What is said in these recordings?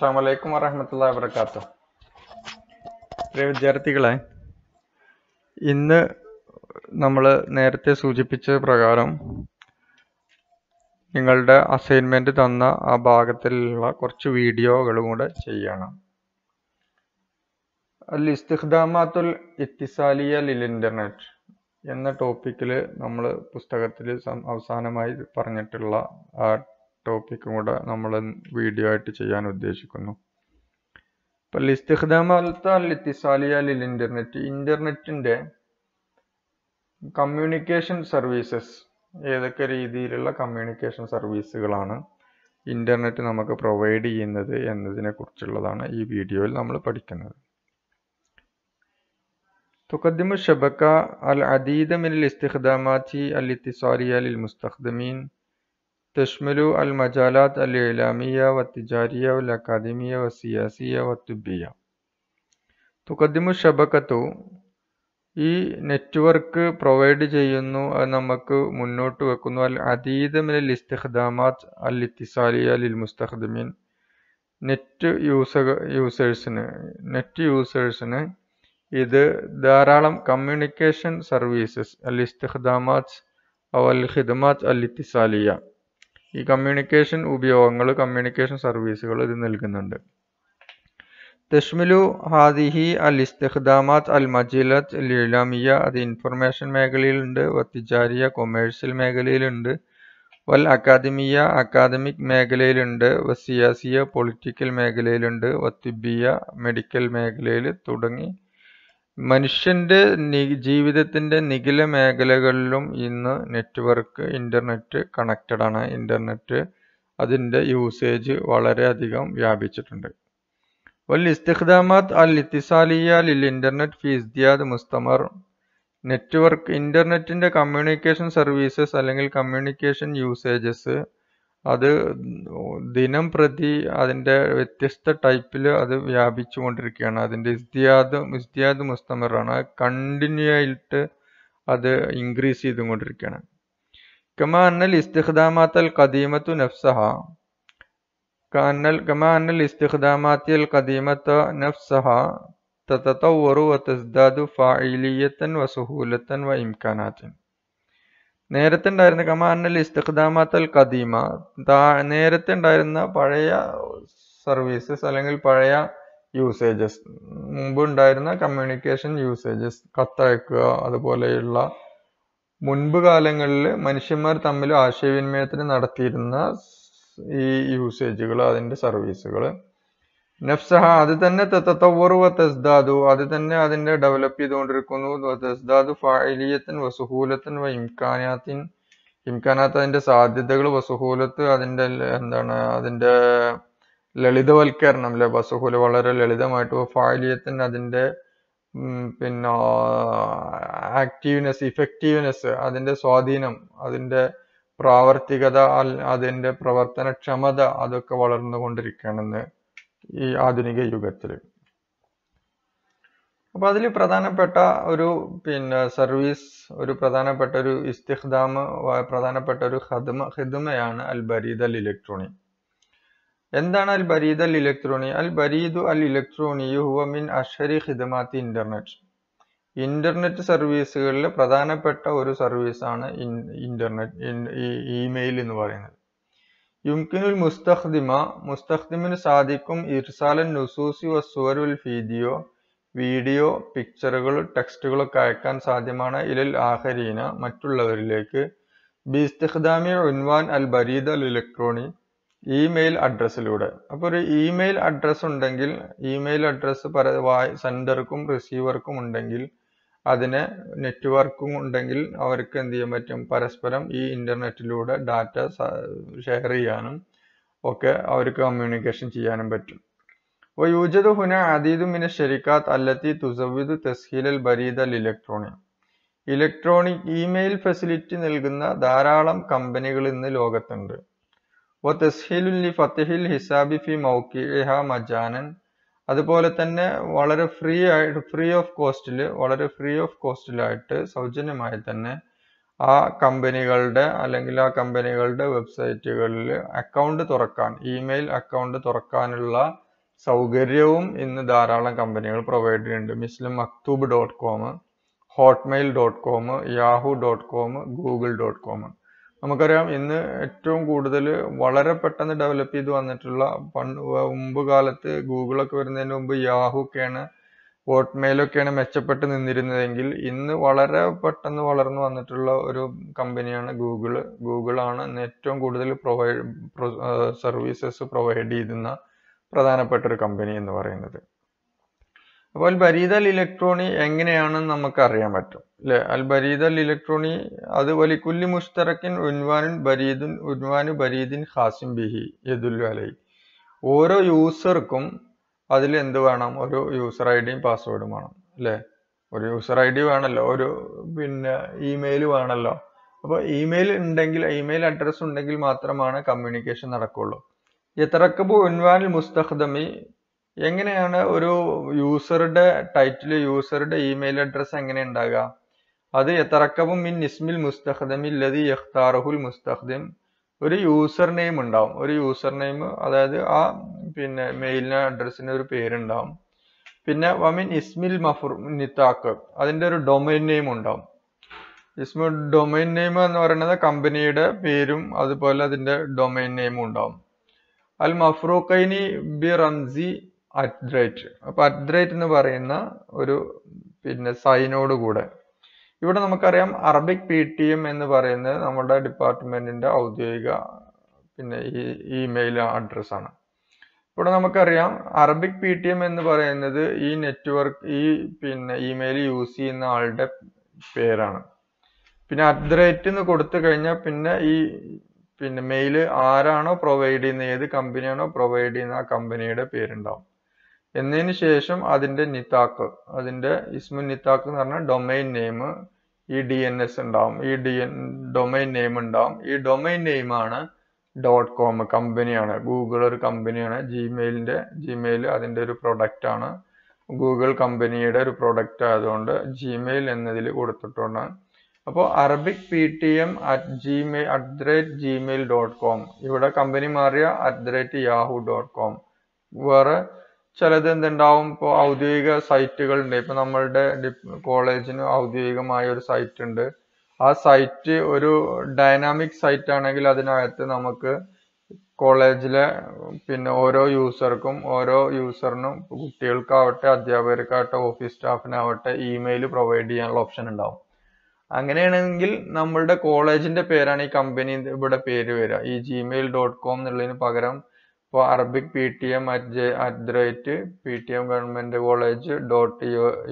അസ്സാം വലൈക്കും വറഹമത്തല്ലാ വാബർക്കാത്തു പ്രിയ വിദ്യാർത്ഥികളെ ഇന്ന് നമ്മൾ നേരത്തെ സൂചിപ്പിച്ച പ്രകാരം നിങ്ങളുടെ അസൈൻമെന്റ് തന്ന ആ ഭാഗത്തിലുള്ള കുറച്ച് വീഡിയോകളും കൂടെ ചെയ്യണം അൽ ഇസ്തിഖ്ദാമാത്തുൽ ഇത്തിസാലിയ ലിൽ ഇന്റർനെറ്റ് എന്ന ടോപ്പിക്കിൽ നമ്മൾ പുസ്തകത്തിൽ അവസാനമായി പറഞ്ഞിട്ടുള്ള ആ ടോപ്പിക്കും കൂടെ നമ്മൾ വീഡിയോ ആയിട്ട് ചെയ്യാൻ ഉദ്ദേശിക്കുന്നു അപ്പോൾ ഇസ്തിഖ്ദാമാത്ത് അൽ ഇത്തിസാലിയ ലിൽ ഇന്റർനെറ്റ് ഇന്റർനെറ്റിന്റെ കമ്മ്യൂണിക്കേഷൻ സർവീസസ് ഏതൊക്കെ രീതിയിലുള്ള കമ്മ്യൂണിക്കേഷൻ സർവീസുകളാണ് ഇന്റർനെറ്റ് നമുക്ക് പ്രൊവൈഡ് ചെയ്യുന്നത് എന്നതിനെ കുറിച്ചുള്ളതാണ് ഈ വീഡിയോയിൽ നമ്മൾ പഠിക്കുന്നത് تقدم الشبكة العديد من الاستخدامات الاتصالية للمستخدمين تشمل المجالات الإعلامية والتجارية والأكاديمية والسياسية والطبية تقدم الشبكة ഈ നെറ്റ്വർക്ക് പ്രൊവൈഡ് ചെയ്യുന്നു അത് നമുക്ക് മുന്നോട്ട് വെക്കുന്നു അൽ അതീതമിൽ ഇസ്തിഖ്ദാമാത്ത് അൽ ഇത്തിസാലിയ ലിൽ മുസ്തഖ്ദമീൻ നെറ്റ് യൂസർ യൂസേഴ്സിന് നെറ്റ് യൂസേഴ്സിന് ഇത് ധാരാളം കമ്മ്യൂണിക്കേഷൻ സർവീസസ് അൽ ഇസ്തിഖ്ദാമാത്ത് അൽ ഖിദ്മാത്ത് അൽ ഇത്തിസാലിയ ഈ കമ്മ്യൂണിക്കേഷൻ ഉപയോഗങ്ങൾ കമ്മ്യൂണിക്കേഷൻ സർവീസുകൾ ഇത് നൽകുന്നുണ്ട് തഷ്മിലു ഹാദിഹി അൽ ഇസ്തിഖ്ദാമാത്ത് അൽ മജിലത്ത് അൽ ഇലാമിയ അത് ഇൻഫർമേഷൻ മേഖലയിലുണ്ട് വത്തിജാരിയ കൊമേഴ്സ്യൽ മേഖലയിലുണ്ട് വൽ അക്കാദമിയ അക്കാദമിക് മേഖലയിലുണ്ട് വസിയാസിയ പൊളിറ്റിക്കൽ മേഖലയിലുണ്ട് വത്തിബിയ മെഡിക്കൽ മേഖലയിൽ തുടങ്ങി മനുഷ്യന്റെ ജീവിതത്തിന്റെ നിഖില മേഖലകളിലും ഇന്ന് നെറ്റ്വർക്ക് ഇന്റർനെറ്റ് കണക്റ്റഡ് ആണ് ഇന്റർനെറ്റ് അതിന്റെ യൂസേജ് വളരെയധികം വ്യാപിച്ചിട്ടുണ്ട് വൽ അൽ ലിൽ ഇന്റർനെറ്റ് ഫി ഇസ്തിയാദ് മുസ്തമർ നെറ്റ്വർക്ക് ഇന്റർനെറ്റിന്റെ കമ്മ്യൂണിക്കേഷൻ സർവീസസ് അല്ലെങ്കിൽ കമ്മ്യൂണിക്കേഷൻ യൂസേജസ് അത് ദിനം പ്രതി അതിൻ്റെ വ്യത്യസ്ത ടൈപ്പിൽ അത് വ്യാപിച്ചു കൊണ്ടിരിക്കുകയാണ് അതിൻ്റെ ഇസ്തിയാദ് ഇസ്തിയാദ് മുസ്തമറാണ് കണ്ടിന്യൂ ആയിട്ട് അത് ഇൻക്രീസ് ചെയ്തുകൊണ്ടിരിക്കുകയാണ് കമാ അന്നൽ ഇസ്തിഖ്ദാമാത്ത് അൽ ഖദീമത്തു നഫ്സഹ كما أن الاستخدامات القديمة نفسها تتطور وتزداد فاعلية وسهولة وإمكانات നേരത്തെ ഉണ്ടായിരുന്ന കമാനൽ ഇസ്തിഖ്ദാമാത്തൽ കദീമ നേരത്തെ ഉണ്ടായിരുന്ന പഴയ സർവീസസ് അല്ലെങ്കിൽ പഴയ യൂസേജസ് മുമ്പ് ഉണ്ടായിരുന്ന കമ്മ്യൂണിക്കേഷൻ യൂസേജസ് കത്തയക്കുക അതുപോലെയുള്ള മുൻപ് കാലങ്ങളിൽ മനുഷ്യന്മാർ തമ്മിൽ ആശയവിനിമയത്തിന് നടത്തിയിരുന്ന ഈ യൂസേജുകൾ അതിൻ്റെ സർവീസുകൾ നഫ്സഹ അത് തന്നെ തത്തവറു തെസ്ദാദു അത് തന്നെ അതിൻ്റെ ഡെവലപ്പ് ചെയ്തുകൊണ്ടിരിക്കുന്നു തെസ്ദാദു ഫായിലിയത്തിൻ വസുഹൂലത്തിൻ വ ഇംകാനാത്തിൻ ഇംകാനാത്ത് അതിൻ്റെ സാധ്യതകൾ വസുഹൂലത്ത് അതിൻ്റെ എന്താണ് അതിൻ്റെ ലളിതവൽക്കരണം അല്ലെ വസുഹൂല വളരെ ലളിതമായിട്ട് ഫായിലിയത്തിൻ അതിൻ്റെ പിന്നെ ആക്റ്റീവ്നെസ് ഇഫക്റ്റീവ്നെസ് അതിൻ്റെ സ്വാധീനം അതിൻ്റെ പ്രാവർത്തികത അതിൻ്റെ പ്രവർത്തനക്ഷമത അതൊക്കെ വളർന്നുകൊണ്ടിരിക്കുകയാണെന്ന് ഈ ആധുനിക യുഗത്തിൽ അപ്പൊ അതിൽ പ്രധാനപ്പെട്ട ഒരു പിന്നെ സർവീസ് ഒരു പ്രധാനപ്പെട്ട ഒരു ഇസ്തിഖ്ദാമ് പ്രധാനപ്പെട്ട ഒരു ഹദ്മ ഹിദ്മയാണ് അൽ ബരീദ് അൽ ഇലക്ട്രോണി എന്താണ് അൽ ബരീദ് അൽ ഇലക്ട്രോണി അൽ ബരീദു അൽ ഇലക്ട്രോണി ഹുവ മിൻ അഷരി ഹിദ്മാത്തി ഇന്റർനെറ്റ് ഇന്റർനെറ്റ് സർവീസുകളിൽ പ്രധാനപ്പെട്ട ഒരു സർവീസാണ് ഇന്റർനെറ്റ് ഇമെയിൽ എന്ന് പറയുന്നത് യുംകിനുൽ മുസ്തഖ്ദിമ മുസ്തഖ്ദിമിന് സാധിക്കും ഇർസാലൻ നുസൂസി വസുവരുൽ വീഡിയോ വീഡിയോ പിക്ചറുകൾ ടെക്സ്റ്റുകളൊക്കെ അയക്കാൻ സാധ്യമാണ് ഇലൽ ആഹരീന മറ്റുള്ളവരിലേക്ക് ബിസ്തിഖ്ദാമി ഉൻവാൻ അൽ ബരീദ് അൽ ഇലക്ട്രോണി ഇമെയിൽ അഡ്രസ്സിലൂടെ അപ്പോൾ ഒരു ഇമെയിൽ അഡ്രസ്സ് ഉണ്ടെങ്കിൽ ഇമെയിൽ അഡ്രസ്സ് പല സെൻഡർക്കും റിസീവർക്കും ഉണ്ടെങ്കിൽ അതിന് നെറ്റ്വർക്കും ഉണ്ടെങ്കിൽ അവർക്ക് എന്ത് ചെയ്യാൻ പറ്റും പരസ്പരം ഈ ഇന്റർനെറ്റിലൂടെ ഡാറ്റ ഷെയർ ചെയ്യാനും ഒക്കെ അവർക്ക് കമ്മ്യൂണിക്കേഷൻ ചെയ്യാനും പറ്റും ويوجد هنا عديد من الشركات التي تزود تسهيل البريد الإلكتروني ഇലക്ട്രോണിക് ഇമെയിൽ ഫെസിലിറ്റി നൽകുന്ന ധാരാളം കമ്പനികൾ ഇന്ന് ലോകത്തുണ്ട് വതസ്ഹീലുൽ ഫത്തഹിൽ ഹിസാബി ഫി മൗക്കിഹ മജാനൻ അതുപോലെ തന്നെ വളരെ ഫ്രീ ആയിട്ട് ഫ്രീ ഓഫ് കോസ്റ്റിൽ വളരെ ഫ്രീ ഓഫ് കോസ്റ്റിലായിട്ട് സൗജന്യമായി തന്നെ ആ കമ്പനികളുടെ അല്ലെങ്കിൽ ആ കമ്പനികളുടെ വെബ്സൈറ്റുകളിൽ അക്കൗണ്ട് തുറക്കാൻ ഇമെയിൽ അക്കൗണ്ട് തുറക്കാനുള്ള സൗകര്യവും ഇന്ന് ധാരാളം കമ്പനികൾ പ്രൊവൈഡ് ചെയ്യുന്നുണ്ട് മിസ്ലിം Maktoob dot com Hotmail dot com Yahoo dot com Google dot com നമുക്കറിയാം ഇന്ന് ഏറ്റവും കൂടുതൽ വളരെ പെട്ടെന്ന് ഡെവലപ്പ് ചെയ്ത് വന്നിട്ടുള്ള പണ്ട് മുമ്പ് കാലത്ത് ഗൂഗിളൊക്കെ വരുന്നതിന് മുമ്പ് യാഹു ഒക്കെയാണ് ഹോട്ട്മെയിലൊക്കെയാണ് മെച്ചപ്പെട്ട് നിന്നിരുന്നതെങ്കിൽ ഇന്ന് വളരെ പെട്ടെന്ന് വളർന്നു വന്നിട്ടുള്ള ഒരു കമ്പനിയാണ് ഗൂഗിൾ ഗൂഗിളാണ് ഇന്ന് ഏറ്റവും കൂടുതൽ പ്രൊവൈഡ് സർവീസസ് പ്രൊവൈഡ് ചെയ്യുന്ന പ്രധാനപ്പെട്ട ഒരു കമ്പനി എന്ന് പറയുന്നത് അപ്പോൾ അൽ ബരീദ് അൽ ഇലക്ട്രോണി എങ്ങനെയാണെന്ന് നമുക്ക് അറിയാൻ പറ്റും അല്ലെ അൽ ബരീദ് അൽ ഇലക്ട്രോണി അത് വലിക്കുല്ലി മുഷ്തറക്കിൻ ഉൻവാനുൻ ബരീദുൻ ഉൻവാനു ബരീദിൻ ഖാസിം ബിഹി യദുല്ലു അലൈ ഓരോ യൂസർക്കും അതിൽ എന്ത് വേണം ഒരു യൂസർ ഐ ഡിയും പാസ്വേഡും വേണം അല്ലേ ഒരു യൂസർ ഐ ഡി വേണമല്ലോ ഒരു പിന്നെ ഇമെയിൽ വേണമല്ലോ അപ്പോൾ ഇമെയിൽ ഉണ്ടെങ്കിൽ ഇമെയിൽ അഡ്രസ്സ് ഉണ്ടെങ്കിൽ മാത്രമാണ് കമ്മ്യൂണിക്കേഷൻ നടക്കുള്ളൂ യത്തറക്കബു ഉൻവാനിൽ മുസ്തഖ്ദമി എങ്ങനെയാണ് ഒരു യൂസറുടെ ടൈറ്റിൽ യൂസറുടെ ഇമെയിൽ അഡ്രസ്സ് എങ്ങനെ ഉണ്ടാകുക അത് യത്തറക്കബും മിൻ ഇസ്മിൽ മുസ്തഖ്ദമി ലതി യഖ്താറുഹുൽ മുസ്തഖ്ദിം ഒരു യൂസർ നെയിം ഉണ്ടാവും ഒരു യൂസർ നെയിം അതായത് ആ പിന്നെ മെയിലിന് അഡ്രസ്സിന് ഒരു പേരുണ്ടാവും പിന്നെ വമിൻ ഇസ്മിൽ മഫുർ നിത്താക്ക് അതിന്റെ ഒരു ഡൊമൈൻ നെയിം ഉണ്ടാവും ഇസ്മു ഡൊമൈൻ നെയിം എന്ന് പറയുന്നത് കമ്പനിയുടെ പേരും അതുപോലെ അതിന്റെ ഡൊമൈൻ നെയിമും ഉണ്ടാവും അൽ മഫ്രൂഖൈനി ബി റംസി അറ്റ്റേറ്റ് അപ്പൊ അറ്റ്റേറ്റ് എന്ന് പറയുന്ന ഒരു പിന്നെ സൈനോട് കൂടെ ഇവിടെ നമുക്കറിയാം അറബിക് പി ടി എം എന്ന് പറയുന്നത് നമ്മുടെ ഡിപ്പാർട്ട്മെന്റിന്റെ ഔദ്യോഗിക പിന്നെ ഈ ഇമെയിൽ അഡ്രസ് ആണ് ഇവിടെ നമുക്കറിയാം അറബിക് പി ടി എം എന്ന് പറയുന്നത് ഈ നെറ്റ്വർക്ക് ഈ പിന്നെ ഇമെയിൽ യൂസ് ചെയ്യുന്ന ആളുടെ പേരാണ് പിന്നെ അറ്റ് റേറ്റ് എന്ന് കൊടുത്തു കഴിഞ്ഞാൽ പിന്നെ ഈ പിന്നെ മെയിൽ ആരാണോ പ്രൊവൈഡ് ചെയ്യുന്ന ഏത് കമ്പനിയാണോ പ്രൊവൈഡ് ചെയ്യുന്ന ആ കമ്പനിയുടെ പേരുണ്ടാവും എന്നതിന് ശേഷം അതിന്റെ നിത്താക്ക് അതിന്റെ ഇസ്മു നിത്താക്ക് എന്ന് പറഞ്ഞാൽ ഡൊമൈൻ നെയിം ഈ ഡി എൻ എസ് ഉണ്ടാവും ഈ ഡി എൻ ഡൊമൈൻ നെയിം ഉണ്ടാവും ഈ ഡൊമൈൻ നെയിമാണ് ഡോട്ട് കോം കമ്പനിയാണ് ഗൂഗിൾ ഒരു കമ്പനിയാണ് ജിമെയിലിന്റെ ജിമെയിൽ അതിന്റെ ഒരു പ്രൊഡക്റ്റ് ആണ് ഗൂഗിൾ കമ്പനിയുടെ ഒരു പ്രൊഡക്റ്റ് ആയതുകൊണ്ട് ജിമെയിൽ എന്നതിൽ കൊടുത്തിട്ടുണ്ട് അപ്പോൾ Arabic P T M at Gmail at the rate Gmail dot com ഇവിടെ കമ്പനി മാറിയ at the rate Yahoo dot com വേറെ ചിലത് എന്തുണ്ടാവും ഇപ്പോൾ ഔദ്യോഗിക സൈറ്റുകൾ ഉണ്ട് ഇപ്പൊ നമ്മളുടെ കോളേജിന് ഔദ്യോഗികമായ ഒരു സൈറ്റ് ഉണ്ട് ആ സൈറ്റ് ഒരു ഡൈനാമിക് സൈറ്റ് ആണെങ്കിൽ അതിനകത്ത് നമുക്ക് കോളേജിലെ പിന്നെ ഓരോ യൂസർക്കും ഓരോ യൂസറിനും കുട്ടികൾക്കാവട്ടെ അധ്യാപകർക്കാവട്ടെ ഓഫീസ് സ്റ്റാഫിനാവട്ടെ ഇമെയിൽ പ്രൊവൈഡ് ചെയ്യാനുള്ള ഓപ്ഷൻ ഉണ്ടാവും അങ്ങനെയാണെങ്കിൽ നമ്മളുടെ കോളേജിന്റെ പേരാണ് ഈ കമ്പനി ഇവിടെ പേര് വരിക ഈ ജിമെയിൽ ഡോട്ട് കോം എന്നുള്ളതിന് പകരം ഇപ്പോൾ Arabic P T M at J at the rate P T M government college dot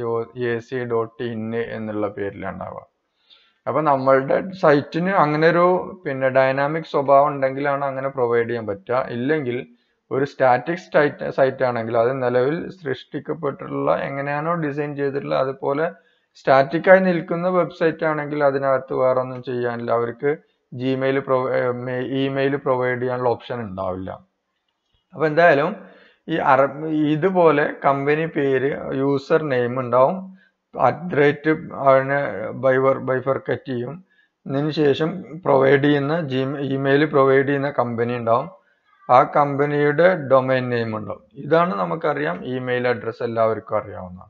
A C dot in എന്നുള്ള പേരിലുണ്ടാവുക അപ്പൊ നമ്മളുടെ സൈറ്റിന് അങ്ങനെ ഒരു പിന്നെ ഡൈനാമിക് സ്വഭാവം ഉണ്ടെങ്കിലാണ് അങ്ങനെ പ്രൊവൈഡ് ചെയ്യാൻ പറ്റുക ഇല്ലെങ്കിൽ ഒരു സ്റ്റാറ്റിക് സൈറ്റ് സൈറ്റ് ആണെങ്കിൽ അത് നിലവിൽ സൃഷ്ടിക്കപ്പെട്ടിട്ടുള്ള എങ്ങനെയാണോ ഡിസൈൻ ചെയ്തിട്ടുള്ളത് അതുപോലെ സ്റ്റാറ്റിക് ആയി നിൽക്കുന്ന വെബ്സൈറ്റ് ആണെങ്കിൽ അതിനകത്ത് വേറെ ഒന്നും ചെയ്യാനില്ല അവർക്ക് ജിമെയിൽ പ്രൊവൈ ഇമെയിൽ പ്രൊവൈഡ് ചെയ്യാനുള്ള ഓപ്ഷൻ ഉണ്ടാവില്ല അപ്പൊ എന്തായാലും ഈ അറ ഇതുപോലെ കമ്പനി പേര് യൂസർ നെയിം ഉണ്ടാവും അറ്റ് റേറ്റ് അതിനെ ബൈവർ ബൈഫർക്കറ്റ് ചെയ്യും ഇതിന് ശേഷം പ്രൊവൈഡ് ചെയ്യുന്ന ജി ഇമെയിൽ പ്രൊവൈഡ് ചെയ്യുന്ന കമ്പനി ഉണ്ടാവും ആ കമ്പനിയുടെ ഡൊമൈൻ നെയിം ഉണ്ടാവും ഇതാണ് നമുക്കറിയാം ഇമെയിൽ അഡ്രസ് എല്ലാവർക്കും അറിയാവുന്നതാണ്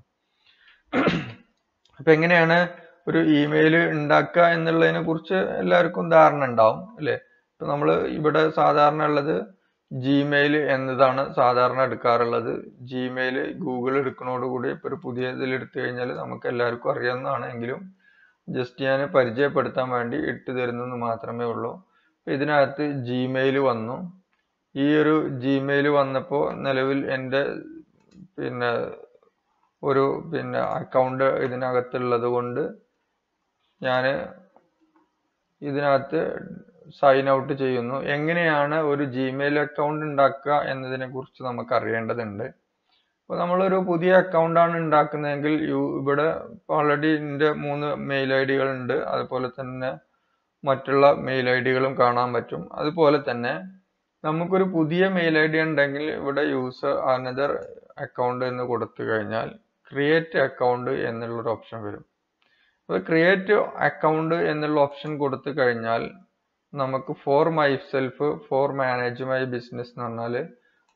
അപ്പൊ എങ്ങനെയാണ് ഒരു ഇമെയിൽ ഉണ്ടാക്കുക എന്നുള്ളതിനെ കുറിച്ച് എല്ലാവർക്കും ധാരണ ഉണ്ടാവും അല്ലെ ഇപ്പൊ നമ്മൾ ഇവിടെ സാധാരണ ഉള്ളത് ജിമെയിൽ എന്നതാണ് സാധാരണ എടുക്കാറുള്ളത് ജിമെയിൽ ഗൂഗിൾ എടുക്കുന്നതോടുകൂടി ഇപ്പൊ ഒരു പുതിയ ഇതിൽ എടുത്തു കഴിഞ്ഞാൽ നമുക്ക് എല്ലാവർക്കും അറിയാവുന്നതാണ് എങ്കിലും ജസ്റ്റ് ഞാൻ പരിചയപ്പെടുത്താൻ വേണ്ടി ഇട്ട് തരുന്നെന്ന് മാത്രമേ ഉള്ളൂ ഇതിനകത്ത് ജിമെയിൽ വന്നു ഈ ഒരു ജിമെയിൽ വന്നപ്പോൾ നിലവിൽ എൻ്റെ പിന്നെ ഒരു പിന്നെ അക്കൗണ്ട് ഇതിനകത്തുള്ളത് കൊണ്ട് ഞാൻ ഇതിനകത്ത് സൈൻ ഔട്ട് ചെയ്യുന്നു എങ്ങനെയാണ് ഒരു ജിമെയിൽ അക്കൗണ്ട് ഉണ്ടാക്കുക എന്നതിനെ കുറിച്ച് നമുക്ക് അറിയേണ്ടതുണ്ട് അപ്പോൾ നമ്മളൊരു പുതിയ അക്കൗണ്ടാണ് ഉണ്ടാക്കുന്നതെങ്കിൽ യു ഇവിടെ ഓൾറെഡി എൻ്റെ മൂന്ന് മെയിൽ ഐ ഡികൾ ഉണ്ട് അതുപോലെ തന്നെ മറ്റുള്ള മെയിൽ ഐ ഡികളും കാണാൻ പറ്റും അതുപോലെ തന്നെ നമുക്കൊരു പുതിയ മെയിൽ ഐ ഡി ഉണ്ടെങ്കിൽ ഇവിടെ യൂസർ അനദർ അക്കൗണ്ട് എന്ന് കൊടുത്തു കഴിഞ്ഞാൽ ക്രിയേറ്റ് അക്കൗണ്ട് എന്നുള്ളൊരു ഓപ്ഷൻ വരും അപ്പോൾ ക്രിയേറ്റ് അക്കൗണ്ട് എന്നുള്ള ഓപ്ഷൻ കൊടുത്തു കഴിഞ്ഞാൽ നമുക്ക് for myself for manage my business എന്ന് പറഞ്ഞാൽ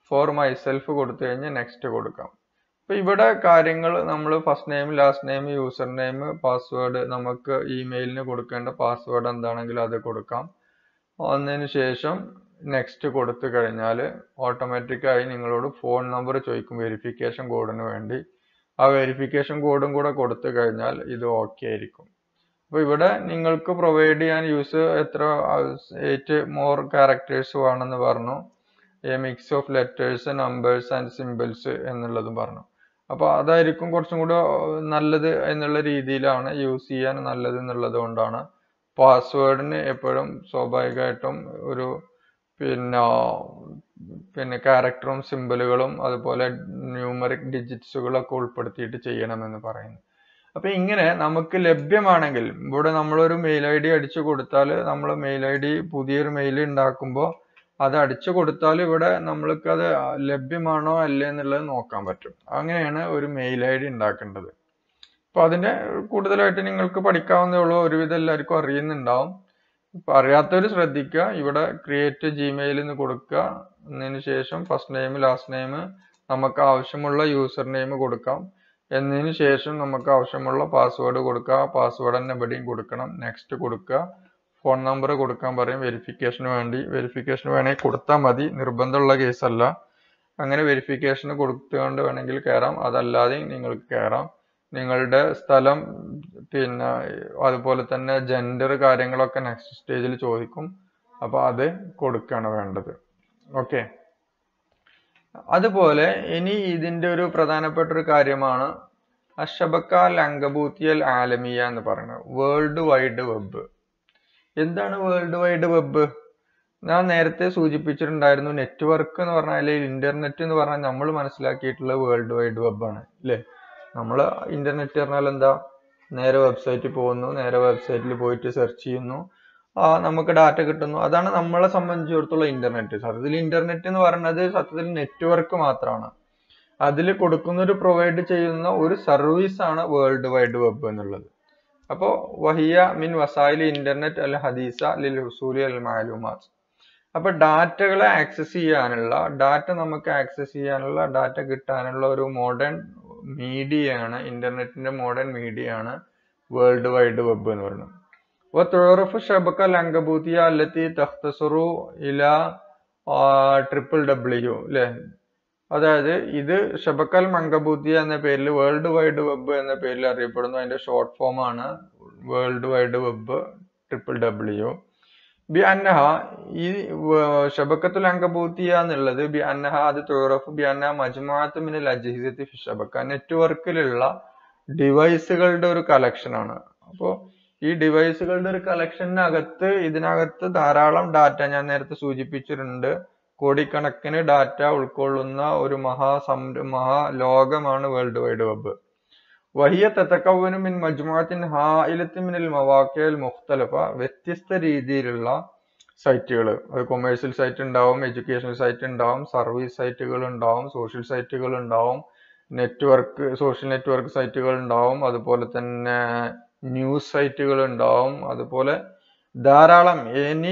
ഫോർ മൈസെൽഫ് കൊടുത്തു കഴിഞ്ഞാൽ നെക്സ്റ്റ് കൊടുക്കാം അപ്പൊ ഇവിടെ കാര്യങ്ങൾ നമ്മൾ first name last name user name password നമുക്ക് ഇമെയിലിന് കൊടുക്കേണ്ട പാസ്വേഡ് എന്താണെങ്കിലും അത് കൊടുക്കാം വന്നതിന് ശേഷം നെക്സ്റ്റ് കൊടുത്തു കഴിഞ്ഞാൽ ഓട്ടോമാറ്റിക്കായി നിങ്ങളോട് ഫോൺ നമ്പർ ചോദിക്കും വെരിഫിക്കേഷൻ കോഡിന് വേണ്ടി ആ വെരിഫിക്കേഷൻ കോഡും കൂടെ കൊടുത്തു കഴിഞ്ഞാൽ ഇത് ഓക്കെ ആയിരിക്കും അപ്പോൾ ഇവിടെ നിങ്ങൾക്ക് പ്രൊവൈഡ് ചെയ്യാൻ യൂസ് എത്ര എയ്റ്റ് മോർ ക്യാരക്ടേഴ്സ് വേണമെന്ന് പറഞ്ഞു a mix of letters numbers and symbols എന്നുള്ളതും പറഞ്ഞു അപ്പോൾ അതായിരിക്കും കുറച്ചും കൂടെ നല്ലത് എന്നുള്ള രീതിയിലാണ് യൂസ് ചെയ്യാൻ നല്ലത് എന്നുള്ളത് കൊണ്ടാണ് പാസ്വേഡിന് എപ്പോഴും സ്വാഭാവികമായിട്ടും ഒരു പിന്നെ പിന്നെ ക്യാരക്ടറും സിമ്പിളുകളും അതുപോലെ ന്യൂമറിക് ഡിജിറ്റ്സുകളൊക്കെ ഉൾപ്പെടുത്തിയിട്ട് ചെയ്യണമെന്ന് പറയുന്നു അപ്പൊ ഇങ്ങനെ നമുക്ക് ലഭ്യമാണെങ്കിൽ ഇവിടെ നമ്മളൊരു മെയിൽ ഐ ഡി അടിച്ചു കൊടുത്താൽ നമ്മൾ മെയിൽ ഐ ഡി പുതിയൊരു മെയിൽ ഉണ്ടാക്കുമ്പോൾ അത് അടിച്ചു കൊടുത്താൽ ഇവിടെ നമ്മൾക്ക് അത് ലഭ്യമാണോ അല്ലേ എന്നുള്ളത് നോക്കാൻ പറ്റും അങ്ങനെയാണ് ഒരു മെയിൽ ഐ ഡി ഉണ്ടാക്കേണ്ടത് അപ്പൊ അതിന്റെ കൂടുതലായിട്ട് നിങ്ങൾക്ക് പഠിക്കാവുന്നേ ഉള്ളൂ ഒരുവിധം എല്ലാവർക്കും അറിയുന്നുണ്ടാവും ഇപ്പൊ അറിയാത്തവർ ശ്രദ്ധിക്കുക ഇവിടെ ക്രിയേറ്റ് ജിമെയിൽ എന്ന് കൊടുക്കുക എന്നതിന് ശേഷം ഫസ്റ്റ് നെയിം ലാസ്റ്റ് നെയിം നമുക്ക് ആവശ്യമുള്ള യൂസർ നെയിം കൊടുക്കാം എന്നതിന് ശേഷം നമുക്ക് ആവശ്യമുള്ള പാസ്വേഡ് കൊടുക്കുക പാസ്വേഡ് തന്നെ ഇവിടെയും കൊടുക്കണം നെക്സ്റ്റ് കൊടുക്കുക ഫോൺ നമ്പർ കൊടുക്കാൻ പറയും വെരിഫിക്കേഷന് വേണ്ടി വെരിഫിക്കേഷന് വേണമെങ്കിൽ കൊടുത്താൽ മതി നിർബന്ധമുള്ള കേസല്ല അങ്ങനെ വെരിഫിക്കേഷന് കൊടുത്തുകൊണ്ട് വേണമെങ്കിൽ കയറാം അതല്ലാതെ നിങ്ങൾക്ക് കയറാം നിങ്ങളുടെ സ്ഥലം പിന്നെ അതുപോലെ തന്നെ ജെൻഡർ കാര്യങ്ങളൊക്കെ നെക്സ്റ്റ് സ്റ്റേജിൽ ചോദിക്കും അപ്പോൾ അത് കൊടുക്കുകയാണ് വേണ്ടത് ഓക്കെ അതുപോലെ ഇനി ഇതിന്റെ ഒരു പ്രധാനപ്പെട്ട ഒരു കാര്യമാണ് അഷബക്ക ലങ്കബൂത്തിയൽ ആലമിയ എന്ന് പറയുന്നത് വേൾഡ് വൈഡ് വെബ് എന്താണ് വേൾഡ് വൈഡ് വെബ് ഞാൻ നേരത്തെ സൂചിപ്പിച്ചിട്ടുണ്ടായിരുന്നു നെറ്റ്വർക്ക് എന്ന് പറഞ്ഞാൽ അല്ലെങ്കിൽ ഇന്റർനെറ്റ് എന്ന് പറഞ്ഞാൽ നമ്മൾ മനസ്സിലാക്കിയിട്ടുള്ള വേൾഡ് വൈഡ് വെബ് ആണ് അല്ലേ നമ്മൾ ഇന്റർനെറ്റ് പറഞ്ഞാൽ എന്താ നേരെ വെബ്സൈറ്റിൽ പോകുന്നു നേരെ വെബ്സൈറ്റിൽ പോയിട്ട് സെർച്ച് ചെയ്യുന്നു ആ നമുക്ക് ഡാറ്റ കിട്ടുന്നു അതാണ് നമ്മളെ സംബന്ധിച്ചിടത്തോളം ഇന്റർനെറ്റ് സത്യത്തിൽ ഇന്റർനെറ്റ് എന്ന് പറയുന്നത് സത്യത്തിൽ നെറ്റ്വർക്ക് മാത്രമാണ് അതിൽ കൊടുക്കുന്ന ഒരു പ്രൊവൈഡ് ചെയ്യുന്ന ഒരു സർവീസ് ആണ് വേൾഡ് വൈഡ് വെബ് എന്നുള്ളത് അപ്പോൾ വഹിയ മിൻ വസായിൽ ഇന്റർനെറ്റ് അൽ ഹദീസ ലിൽ ഹുസൂലി അൽ മാലൂമാത്ത് അപ്പൊ ഡാറ്റകളെ ആക്സസ് ചെയ്യാനുള്ള ഡാറ്റ നമുക്ക് ആക്സസ് ചെയ്യാനുള്ള ഡാറ്റ കിട്ടാനുള്ള ഒരു മോഡേൺ മീഡിയയാണ് ഇന്റർനെറ്റിന്റെ മോഡേൺ മീഡിയയാണ് വേൾഡ് വൈഡ് വെബ് എന്ന് പറയുന്നത് وتعرف الشبكة العنكبوتية التي تختصر إلى ട്രിപ്പിൾ ഡബ്ല്യു അല്ലേ അതായത് ഇത് ഷബക്കൽ മങ്കബൂത്തിയ എന്ന പേരിൽ വേൾഡ് വൈഡ് വെബ് എന്ന പേരിൽ അറിയപ്പെടുന്നു അതിന്റെ ഷോർട്ട് ഫോം ആണ് world wide web triple W ബി അന്നഹ ഈ ഷബക്കത്തുൽ അങ്കബൂത്തിയ എന്നുള്ളത് ബി അന്നഹ അത് തുറഫ് ബി അന്നഹ മജ്മാഅത്ത് മിനൽ അജിഹിസത്തി ഫി ഷബക്ക നെറ്റ്വർക്കിലുള്ള ഡിവൈസുകളുടെ ഒരു കളക്ഷൻ ആണ് അപ്പോൾ ഈ ഡിവൈസുകളുടെ ഒരു കളക്ഷനകത്ത് ഇതിനകത്ത് ധാരാളം ഡാറ്റ ഞാൻ നേരത്തെ സൂചിപ്പിച്ചിട്ടുണ്ട് കോടിക്കണക്കിന് ഡാറ്റ ഉൾക്കൊള്ളുന്ന ഒരു മഹാസംര മഹാലോകമാണ് വേൾഡ് വൈഡ് വെബ് വഹിയ തത്തക്കവനും മിൻ മജ്മുഅത്തിൻ ഹായിലത്തിൻ മിനൽ മവാക്കിയൽ മുഖ്തലഫ വ്യത്യസ്ത രീതിയിലുള്ള സൈറ്റുകൾ അത് കൊമേഴ്സ്യൽ സൈറ്റ് ഉണ്ടാവും എഡ്യൂക്കേഷണൽ സൈറ്റ് ഉണ്ടാവും സർവീസ് സൈറ്റുകൾ ഉണ്ടാവും സോഷ്യൽ സൈറ്റുകൾ ഉണ്ടാവും നെറ്റ്വർക്ക് സോഷ്യൽ നെറ്റ്വർക്ക് സൈറ്റുകൾ ഉണ്ടാവും അതുപോലെ തന്നെ ന്യൂസ് സൈറ്റുകൾ ഉണ്ടാവും അതുപോലെ ധാരാളം ഇനി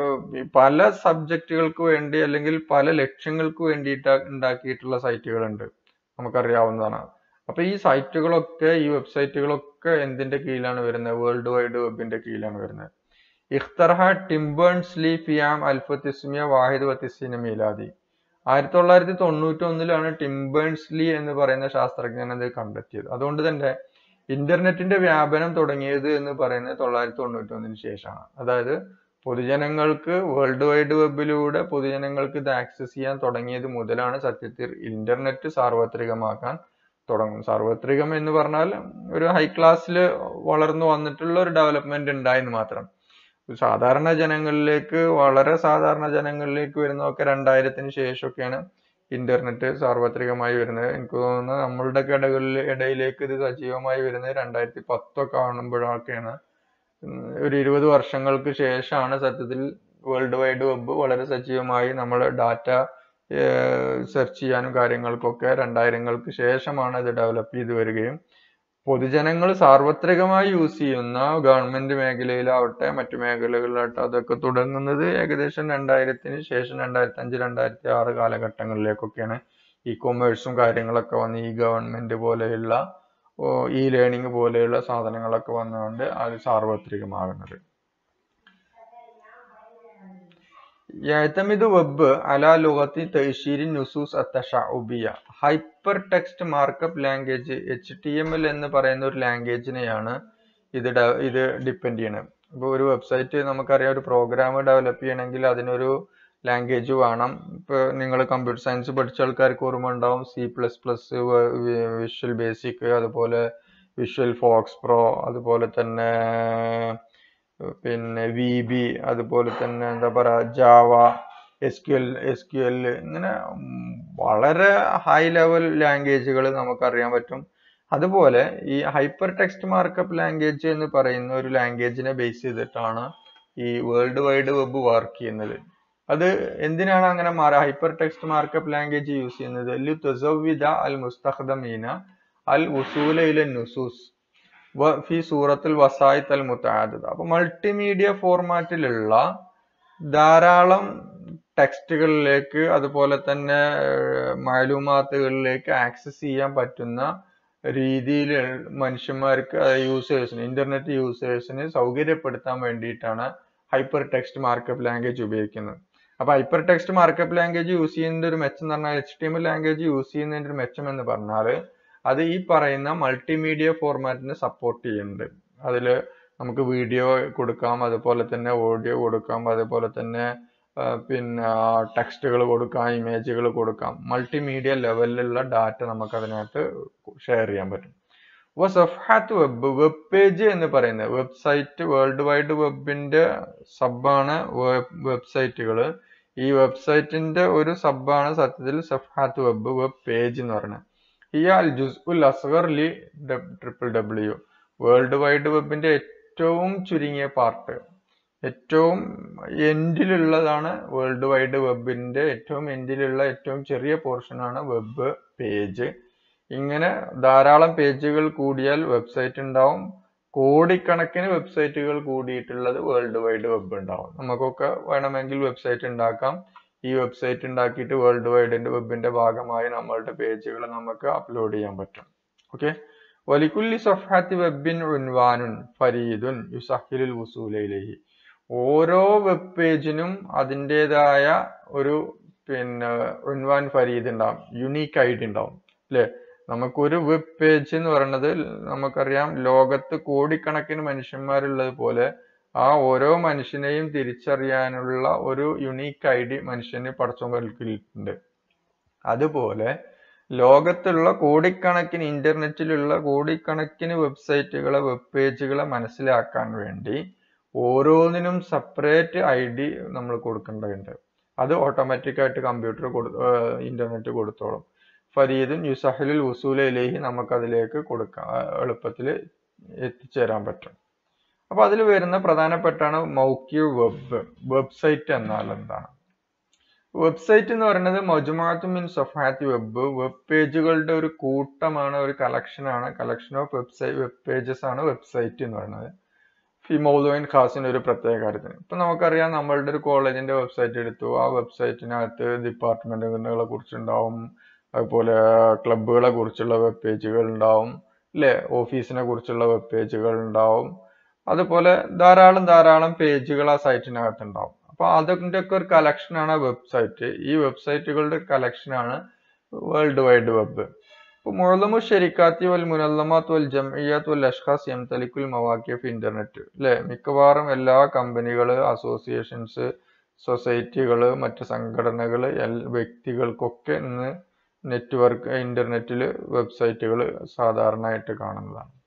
പല സബ്ജക്റ്റുകൾക്ക് വേണ്ടി അല്ലെങ്കിൽ പല ലക്ഷ്യങ്ങൾക്ക് വേണ്ടിയിട്ട് ഉണ്ടാക്കിയിട്ടുള്ള സൈറ്റുകളുണ്ട് നമുക്കറിയാവുന്നതാണ് അപ്പൊ ഈ സൈറ്റുകളൊക്കെ ഈ വെബ്സൈറ്റുകളൊക്കെ എന്തിന്റെ കീഴിലാണ് വരുന്നത് വേൾഡ് വൈഡ് വെബിന്റെ കീഴിലാണ് വരുന്നത് ഇഖ്തർഹ ടിംബേൺസ്ലി ഫിയാം അൽഫത്തിസ്മിയ വാഹിദ് വത്തിസിന മീലാദി ആയിരത്തി തൊള്ളായിരത്തി തൊണ്ണൂറ്റി ഒന്നിലാണ് ടിംബേൺസ്ലി എന്ന് പറയുന്ന ശാസ്ത്രജ്ഞൻ അത് കണ്ടെത്തിയത് അതുകൊണ്ട് തന്നെ ഇന്റർനെറ്റിന്റെ വ്യാപനം തുടങ്ങിയത് എന്ന് പറയുന്നത് തൊള്ളായിരത്തി തൊണ്ണൂറ്റി ഒന്നിന് ശേഷമാണ് അതായത് പൊതുജനങ്ങൾക്ക് വേൾഡ് വൈഡ് വെബിലൂടെ പൊതുജനങ്ങൾക്ക് ഇത് ആക്സസ് ചെയ്യാൻ തുടങ്ങിയത് മുതലാണ് സത്യത്തിൽ ഇന്റർനെറ്റ് സാർവത്രികമാക്കാൻ തുടങ്ങും സാർവത്രികം എന്ന് പറഞ്ഞാൽ ഒരു ഹൈ ക്ലാസ്സിൽ വളർന്നു വന്നിട്ടുള്ള ഒരു ഡെവലപ്മെന്റ് ഉണ്ടായെന്ന് മാത്രം സാധാരണ ജനങ്ങളിലേക്ക് വളരെ സാധാരണ ജനങ്ങളിലേക്ക് വരുന്നതൊക്കെ രണ്ടായിരത്തിന് ശേഷമൊക്കെയാണ് ഇന്റർനെറ്റ് സാർവത്രികമായി വരുന്നത് എനിക്ക് തോന്നുന്നു നമ്മളുടെ ഇടകളിൽ ഇടയിലേക്ക് ഇത് സജീവമായി വരുന്നത് രണ്ടായിരത്തി പത്തൊക്കെ കാണുമ്പോഴൊക്കെയാണ് ഒരു ഇരുപത് വർഷങ്ങൾക്ക് ശേഷമാണ് സത്യത്തിൽ വേൾഡ് വൈഡ് വെബ് വളരെ സജീവമായി നമ്മൾ ഡാറ്റ സെർച്ച് ചെയ്യാനും കാര്യങ്ങൾക്കൊക്കെ രണ്ടായിരങ്ങൾക്ക് ശേഷമാണ് ഇത് ഡെവലപ്പ് ചെയ്ത് വരികയും പൊതുജനങ്ങൾ സാർവത്രികമായി യൂസ് ചെയ്യുന്ന ഗവൺമെന്റ് മേഖലയിലാവട്ടെ മറ്റു മേഖലകളിലാവട്ടെ അതൊക്കെ തുടങ്ങുന്നത് ഏകദേശം രണ്ടായിരത്തിന് ശേഷം രണ്ടായിരത്തി അഞ്ച് രണ്ടായിരത്തി ആറ് കാലഘട്ടങ്ങളിലേക്കൊക്കെയാണ് ഇ കൊമേഴ്സും കാര്യങ്ങളൊക്കെ വന്ന് ഈ ഗവൺമെന്റ് പോലെയുള്ള ഇ ലേണിംഗ് പോലെയുള്ള സാധനങ്ങളൊക്കെ വന്നുകൊണ്ട് അത് സാർവത്രികമാകുന്നത് يعتمد web على لغة تأشير النصوص التشعبية hypertext markup language H T M L എന്ന് പറയുന്ന ഒരു ലാംഗ്വേജിനെയാണ് ഇത് ഡ- ഇത് ഡിപ്പെൻഡ് ചെയ്യണത് ഇപ്പോൾ ഒരു വെബ്സൈറ്റ് നമുക്കറിയാം ഒരു പ്രോഗ്രാം ഡെവലപ്പ് ചെയ്യണമെങ്കിൽ അതിനൊരു ലാംഗ്വേജ് വേണം ഇപ്പോൾ നിങ്ങൾ കമ്പ്യൂട്ടർ സയൻസ് പഠിച്ച ആൾക്കാർക്ക് ഓർമ്മ ഉണ്ടാവും C plus plus visual basic അതുപോലെ വിഷ്വൽ ഫോക്സ് പ്രോ അതുപോലെ തന്നെ പിന്നെ വി ബി അതുപോലെ തന്നെ എന്താ പറയുക Java S Q L S Q L ഇങ്ങനെ ഉം വളരെ ഹൈ ലെവൽ ലാംഗ്വേജുകൾ നമുക്കറിയാൻ പറ്റും അതുപോലെ ഈ ഹൈപ്പർ ടെക്സ്റ്റ് മാർക്കപ്പ് ലാംഗ്വേജ് എന്ന് പറയുന്ന ഒരു ലാംഗ്വേജിനെ ബേസ് ചെയ്തിട്ടാണ് ഈ വേൾഡ് വൈഡ് വെബ് വർക്ക് ചെയ്യുന്നത് അത് എന്തിനാണ് അങ്ങനെ മാറുക hypertext markup language use ചെയ്യുന്നത് ലി തുസവ്വിദ അൽ മുസ്തഖദമീന അൽ ഉസൂല ഇല നുസൂസ് വ ഫി സൂറത്തുൽ വസായിത്ത് അൽ മുത്താദദ അപ്പൊ മൾട്ടിമീഡിയ ഫോർമാറ്റിലുള്ള ധാരാളം ടെക്സ്റ്റുകളിലേക്ക് അതുപോലെ തന്നെ മാലൂമാത്തുകളിലേക്ക് ആക്സസ് ചെയ്യാൻ പറ്റുന്ന രീതിയിൽ മനുഷ്യന്മാർക്ക് യൂസേഴ്സിന് ഇന്റർനെറ്റ് യൂസേഴ്സിന് സൗകര്യപ്പെടുത്താൻ വേണ്ടിയിട്ടാണ് ഹൈപ്പർ ടെക്സ്റ്റ് മാർക്കപ്പ് ലാംഗ്വേജ് ഉപയോഗിക്കുന്നത് അപ്പൊ hypertext markup language use ചെയ്യുന്നതിന്റെ ഒരു മെച്ചം എന്ന് പറഞ്ഞാൽ H T M L language use ചെയ്യുന്നതിന്റെ ഒരു മെച്ചം എന്ന് പറഞ്ഞാൽ അത് ഈ പറയുന്ന മൾട്ടിമീഡിയ ഫോർമാറ്റിനെ സപ്പോർട്ട് ചെയ്യുന്നുണ്ട് അതിൽ നമുക്ക് വീഡിയോ കൊടുക്കാം അതുപോലെ തന്നെ ഓഡിയോ കൊടുക്കാം അതുപോലെ തന്നെ ആ, പിന്നെ ടെക്സ്റ്റുകൾ കൊടുക്കാം ഇമേജുകൾ കൊടുക്കാം മൾട്ടിമീഡിയ ലെവലിലുള്ള ഡാറ്റ നമുക്ക് അതിനകത്ത് ഷെയർ ചെയ്യാൻ പറ്റും അപ്പോൾ സഫാത്ത് വെബ് വെബ് പേജ് എന്ന് പറയുന്നത് വെബ്സൈറ്റ് വേൾഡ് വൈഡ് വെബിന്റെ സബാണ് വെബ്സൈറ്റുകൾ ഈ വെബ്സൈറ്റിന്റെ ഒരു സബാണ് സത്യത്തിൽ സഫാത്ത് വെബ് വെബ് പേജ് എന്ന് പറയുന്നത് ഹിയ അൽ ജുസ് ഉൽ അസ്ഗർ ലി ട്രിപ്പിൾ ഡബ്ല്യു വേൾഡ് വൈഡ് വെബിന്റെ ഏറ്റവും ചുരുങ്ങിയ പാർട്ട് ഏറ്റവും എൻഡിലുള്ളതാണ് വേൾഡ് വൈഡ് വെബിന്റെ ഏറ്റവും എൻഡിലുള്ള ഏറ്റവും ചെറിയ പോർഷനാണ് വെബ് പേജ് ഇങ്ങനെ ധാരാളം പേജുകൾ കൂടിയാൽ വെബ്സൈറ്റ് ഉണ്ടാവും കോടിക്കണക്കിന് വെബ്സൈറ്റുകൾ കൂടിയിട്ടുള്ളത് വേൾഡ് വൈഡ് വെബ് ഉണ്ടാവും നമുക്കൊക്കെ വേണമെങ്കിൽ വെബ്സൈറ്റ് ഉണ്ടാക്കാം ഈ വെബ്സൈറ്റ് ഉണ്ടാക്കിയിട്ട് വേൾഡ് വൈഡിന്റെ വെബിന്റെ ഭാഗമായി നമ്മളുടെ പേജുകൾ നമുക്ക് അപ്ലോഡ് ചെയ്യാൻ പറ്റും ഓക്കെ വലിക്കുല്ലി സഫാത്തി വെബിൻ ഉൻവാനുൻ ഫരീദുൻ യുസഹിലുൽ വസൂലയിലേഹി ഓരോ വെബ് പേജിനും അതിൻ്റെതായ ഒരു പിന്നെ ഉൻവാൻ ഫരീദ് ഉണ്ടാവും യുണീക്ക് ഐഡി ഉണ്ടാവും അല്ലേ നമുക്കൊരു വെബ് പേജ് എന്ന് പറയുന്നത് നമുക്കറിയാം ലോകത്ത് കോടിക്കണക്കിന് മനുഷ്യന്മാരുള്ളത് പോലെ ആ ഓരോ മനുഷ്യനെയും തിരിച്ചറിയാനുള്ള ഒരു യുണീക്ക് ഐ ഡി മനുഷ്യന് പടച്ചോൻ നൽകിയിട്ടുണ്ട് അതുപോലെ ലോകത്തുള്ള കോടിക്കണക്കിന് ഇന്റർനെറ്റിലുള്ള കോടിക്കണക്കിന് വെബ്സൈറ്റുകളെ വെബ് പേജുകളെ മനസ്സിലാക്കാൻ വേണ്ടി ഓരോന്നിനും സെപ്പറേറ്റ് ഐ ഡി നമ്മൾ കൊടുക്കേണ്ടതുണ്ട് അത് ഓട്ടോമാറ്റിക് ആയിട്ട് കമ്പ്യൂട്ടർ കൊടു ഇന്റർനെറ്റ് കൊടുത്തോളും ഫരീദുൻ യുസഹലുൽ വസൂലയിലേക്ക് നമുക്ക് അതിലേക്ക് കൊടുക്കാം എളുപ്പത്തിൽ എത്തിച്ചേരാൻ പറ്റും അപ്പൊ അതിൽ വരുന്ന പ്രധാനപ്പെട്ടാണ് മൗക്യു വെബ് വെബ്സൈറ്റ് എന്നാൽ എന്താണ് വെബ്സൈറ്റ് എന്ന് പറയുന്നത് മൊജുമാത്തു മിൻ സഫാത്തി വെബ് വെബ് പേജുകളുടെ ഒരു കൂട്ടമാണ് ഒരു കളക്ഷനാണ് collection of website web pages ആണ് വെബ്സൈറ്റ് എന്ന് പറയുന്നത് ഫി മൗലോയിൻ ഖാസിന്റെ ഒരു പ്രത്യേക കാര്യത്തിന് ഇപ്പൊ നമുക്കറിയാം നമ്മളുടെ ഒരു കോളേജിന്റെ വെബ്സൈറ്റ് എടുത്തു ആ വെബ്സൈറ്റിനകത്ത് ഡിപ്പാർട്ട്മെന്റുകളെ കുറിച്ചുണ്ടാവും അതുപോലെ ക്ലബുകളെ കുറിച്ചുള്ള വെബ് പേജുകൾ ഉണ്ടാവും അല്ലെ ഓഫീസിനെ കുറിച്ചുള്ള വെബ് പേജുകൾ ഉണ്ടാവും അതുപോലെ ധാരാളം ധാരാളം പേജുകൾ ആ സൈറ്റിനകത്ത് ഉണ്ടാവും അപ്പൊ അതിന്റെ ഒക്കെ ഒരു കളക്ഷനാണ് വെബ്സൈറ്റ് ഈ വെബ്സൈറ്റുകളുടെ കളക്ഷനാണ് വേൾഡ് വൈഡ് വെബ് ഇപ്പൊ മുഴലമു ഷെരിക്കാത്തി വൽ മുനല്ലമാത്ത് വൽ ജംഇയ്യാത്ത് വൽ അഷ്ഖാസ് യംതലിക്കുൽ മവാക്കിഫ് ഇന്റർനെറ്റ് അല്ലെ മിക്കവാറും എല്ലാ കമ്പനികള് അസോസിയേഷൻസ് സൊസൈറ്റികൾ മറ്റ് സംഘടനകൾ വ്യക്തികൾക്കൊക്കെ ഇന്ന് നെറ്റ്വർക്ക് ഇന്റർനെറ്റിൽ വെബ്സൈറ്റുകൾ സാധാരണയായിട്ട് കാണുന്നതാണ്